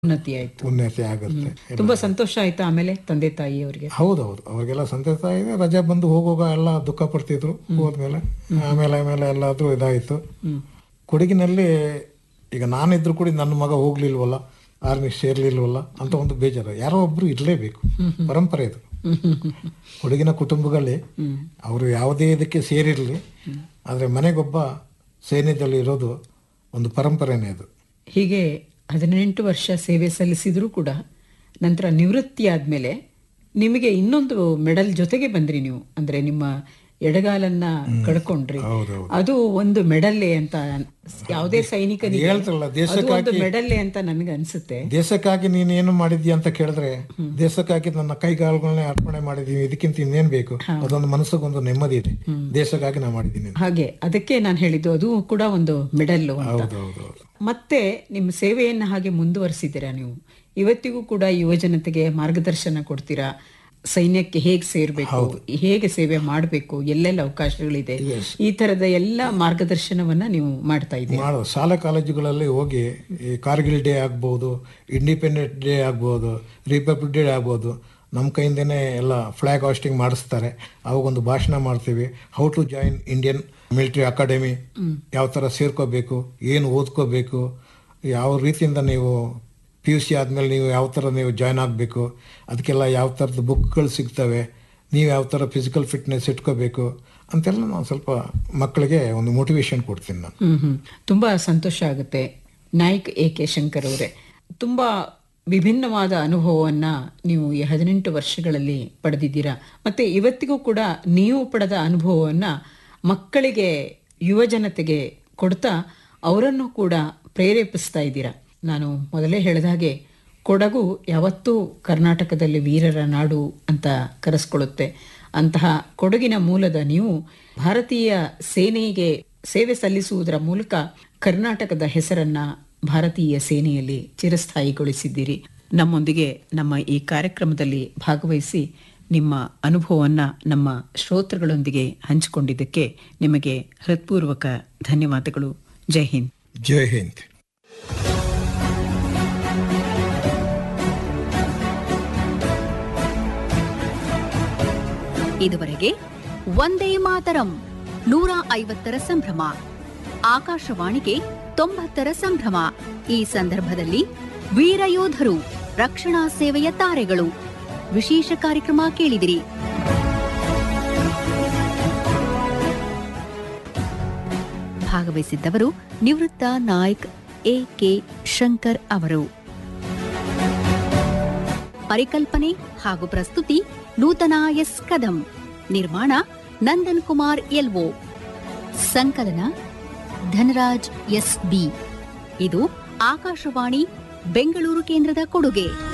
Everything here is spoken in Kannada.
ಉನ್ನತಿ ಆಯ್ತು ಉನ್ನತಿ ಆಗುತ್ತೆ ತುಂಬಾ ಸಂತೋಷ ಆಯ್ತಾ ಆಮೇಲೆ ತಂದೆ ತಾಯಿ ಅವರಿಗೆ ಹೌದೌದು ಅವ್ರಿಗೆಲ್ಲ ಸಂತೋಷ ಇದೆ ರಜೆ ಬಂದು ಹೋಗುವಾಗ ಎಲ್ಲ ದುಃಖ ಪಡ್ತಿದ್ರು ಹೋದ್ಮೇಲೆ ಆಮೇಲೆ ಆಮೇಲೆ ಎಲ್ಲಾದ್ರೂ ಇದಾಯಿತು ಕೊಡಗಿನಲ್ಲಿ ಈಗ ನಾನಿದ್ರು ಕೂಡ ನನ್ನ ಮಗ ಹೋಗ್ಲಿಲ್ವಲ್ಲ ಆರ್ಮಿ ಸೇರ್ಲಿಲ್ವಲ್ಲ ಅಂತ ಒಂದು ಬೇಜಾರು ಯಾರೋ ಒಬ್ರು ಇರಲೇಬೇಕು ಪರಂಪರೆ ಇದು ಕೊಡಗಿನ ಕುಟುಂಬಗಳಲ್ಲಿ ಅವರು ಯಾವುದೇ ಇದಕ್ಕೆ ಸೇರಿರಲಿ ಆದರೆ ಮನೆಗೊಬ್ಬ ಸೈನ್ಯದಲ್ಲಿ ಇರೋದು ಒಂದು ಪರಂಪರೆನೇ ಅದು ಹೀಗೆ ಹದಿನೆಂಟು ವರ್ಷ ಸೇವೆ ಸಲ್ಲಿಸಿದ್ರು ಕೂಡ ನಂತರ ನಿವೃತ್ತಿ ಆದ್ಮೇಲೆ ನಿಮಗೆ ಇನ್ನೊಂದು ಮೆಡಲ್ ಜೊತೆಗೆ ಬಂದ್ರಿ ನೀವು ಅಂದ್ರೆ ನಿಮ್ಮ ಎಡಗಾಲನ್ನ ಕಳ್ಕೊಂಡ್ರಿ ಹೌದೌದು ಅದು ಒಂದು ಮೆಡಲ್ಲೇ ಅಂತ ಯಾವುದೇ ಸೈನಿಕನಿಗೆ ಹೇಳ್ತಾರಲ್ಲ ಅದು ದೇಶಕ್ಕಾಗಿ ಒಂದು ಮೆಡಲ್ಲೇ ಅಂತ ನನಗೆ ಅನ್ಸುತ್ತೆ ದೇಶಕ್ಕಾಗಿ ನೀನು ಏನು ಮಾಡಿದ್ಯಾ ಅಂತ ಕೇಳಿದ್ರೆ ದೇಶಕ್ಕಾಗಿ ನನ್ನ ಕೈಗಾಲುಗಳನ್ನೇ ಅರ್ಪಣೆ ಮಾಡಿದೀನಿ ಇದಕ್ಕಿಂತ ಇನ್ನೇನ್ ಬೇಕು ಅದೊಂದು ಮನಸ್ಸಿಗೊಂದು ನೆಮ್ಮದಿ ಇದೆ ದೇಶಕ್ಕಾಗಿ ನಾ ಮಾಡಿದ್ದೀನಿ ಅಂತ. ಹಾಗೆ ಅದಕ್ಕೆ ನಾನು ಹೇಳಿದ್ದು ಅದು ಕೂಡ ಒಂದು ಮೆಡಲ್ಲು ಅಂತ ಹೌದೌದು ಮತ್ತೆ ನಿಮ್ಮ ಸೇವೆಯನ್ನು ಹಾಗೆ ಮುಂದುವರಿಸಿದ್ದೀರಾ ನೀವು ಇವತ್ತಿಗೂ ಕೂಡ ಯುವ ಜನತೆಗೆ ಮಾರ್ಗದರ್ಶನ ಕೊಡ್ತೀರಾ ಸೈನ್ಯಕ್ಕೆ ಹೇಗೆ ಸೇರ್ಬೇಕು ಹೇಗೆ ಸೇವೆ ಮಾಡಬೇಕು ಎಲ್ಲೆಲ್ಲ ಅವಕಾಶಗಳಿದೆ ಈ ತರದ ಎಲ್ಲ ಮಾರ್ಗದರ್ಶನವನ್ನ ನೀವು ಮಾಡ್ತಾ ಇದ್ದೀರಾ ಮಾಡೋ ಶಾಲಾ ಕಾಲೇಜುಗಳಲ್ಲಿ ಹೋಗಿ ಈ ಕಾರ್ಗಿಲ್ ಡೇ ಆಗ್ಬೋದು ಇಂಡಿಪೆಂಡೆಂಟ್ ಡೇ ಆಗ್ಬೋದು ರಿಪಬ್ಲಿಕ್ ಡೇ ಆಗ್ಬೋದು ನಮ್ಮ ಕೈಯಿಂದನೇ ಎಲ್ಲ ಫ್ಲಾಗ್ ಹಾಸ್ಟಿಂಗ್ ಮಾಡಿಸ್ತಾರೆ ಅವಾಗೊಂದು ಭಾಷಣ ಮಾಡ್ತೀವಿ how to join Indian military academy ಯಾವ ಥರ ಸೇರ್ಕೋಬೇಕು ಏನು ಓದ್ಕೋಬೇಕು ಯಾವ ರೀತಿಯಿಂದ ನೀವು ಪಿ ಯು ಸಿ ಆದಮೇಲೆ ನೀವು ಯಾವ ಥರ ನೀವು ಜಾಯ್ನ್ ಆಗಬೇಕು ಅದಕ್ಕೆಲ್ಲ ಯಾವ ಥರದ ಬುಕ್ಗಳು ಸಿಗ್ತವೆ ನೀವು ಯಾವ ಥರ ಫಿಸಿಕಲ್ ಫಿಟ್ನೆಸ್ ಇಟ್ಕೋಬೇಕು ಅಂತೆಲ್ಲ ನಾನು ಸ್ವಲ್ಪ ಮಕ್ಕಳಿಗೆ ಒಂದು ಮೋಟಿವೇಶನ್ ಕೊಡ್ತೀನಿ ನಾನು ಹ್ಮ್ ಹ್ಮ್ ತುಂಬಾ ಸಂತೋಷ ಆಗುತ್ತೆ ನಾಯ್ಕ್ ಎ ಕೆ ಶಂಕರ್ ಅವರೇ ತುಂಬಾ ವಿಭಿನ್ನವಾದ ಅನುಭವವನ್ನ ನೀವು ಈ ಹದಿನೆಂಟು ವರ್ಷಗಳಲ್ಲಿ ಪಡೆದಿದ್ದೀರಾ ಮತ್ತೆ ಇವತ್ತಿಗೂ ಕೂಡ ನೀವು ಪಡೆದ ಅನುಭವವನ್ನ ಮಕ್ಕಳಿಗೆ ಯುವ ಜನತೆಗೆ ಕೊಡ್ತಾ ಅವರನ್ನು ಕೂಡ ಪ್ರೇರೇಪಿಸ್ತಾ ಇದ್ದೀರಾ ನಾನು ಮೊದಲೇ ಹೇಳಿದ ಹಾಗೆ ಕೊಡಗು ಯಾವತ್ತೂ ಕರ್ನಾಟಕದಲ್ಲಿ ವೀರರ ನಾಡು ಅಂತ ಕರೆಸ್ಕೊಳ್ಳುತ್ತೆ ಅಂತಹ ಕೊಡಗಿನ ಮೂಲದ ನೀವು ಭಾರತೀಯ ಸೇನೆಗೆ ಸೇವೆ ಸಲ್ಲಿಸುವುದರ ಮೂಲಕ ಕರ್ನಾಟಕದ ಹೆಸರನ್ನ ಭಾರತೀಯ ಸೇನೆಯಲ್ಲಿ ಚಿರಸ್ಥಾಯಿಗೊಳಿಸಿದ್ದೀರಿ ನಮ್ಮೊಂದಿಗೆ ನಮ್ಮ ಈ ಕಾರ್ಯಕ್ರಮದಲ್ಲಿ ಭಾಗವಹಿಸಿ ನಿಮ್ಮ ಅನುಭವವನ್ನ ನಮ್ಮ ಶ್ರೋತೃಗಳೊಂದಿಗೆ ಹಂಚಿಕೊಂಡಿದ್ದಕ್ಕೆ ನಿಮಗೆ ಹೃತ್ಪೂರ್ವಕ ಧನ್ಯವಾದಗಳು ಜೈ ಹಿಂದ್ ಜೈ ಹಿಂದ್ ಇದುವರೆಗೆ ಒಂದೇ ಮಾತರಂ ನೂರ ಐವತ್ತರ ಸಂಭ್ರಮ ಆಕಾಶವಾಣಿಗೆ ತೊಂಬತ್ತರ ಸಂಭ್ರಮ ಈ ಸಂದರ್ಭದಲ್ಲಿ ವೀರಯೋಧರು ರಕ್ಷಣಾ ಸೇವೆಯ ತಾರೆಗಳು ವಿಶೇಷ ಕಾರ್ಯಕ್ರಮ ಕೇಳಿದಿರಿ ಭಾಗವಹಿಸಿದ್ದವರು ನಿವೃತ್ತ ನಾಯಕ್ ಎ ಕೆ ಶಂಕರ್ ಅವರು ಪರಿಕಲ್ಪನೆ ಹಾಗೂ ಪ್ರಸ್ತುತಿ ನೂತನ ಎಸ್ ಕದಂ ನಿರ್ಮಾಣ ನಂದನ್ ಕುಮಾರ್ ಎಲ್ಒ ಸಂಕಲನ ಧನರಾಜ್ ಎಸ್ ಬಿ ಇದು ಆಕಾಶವಾಣಿ ಬೆಂಗಳೂರು ಕೇಂದ್ರದ ಕೊಡುಗೆ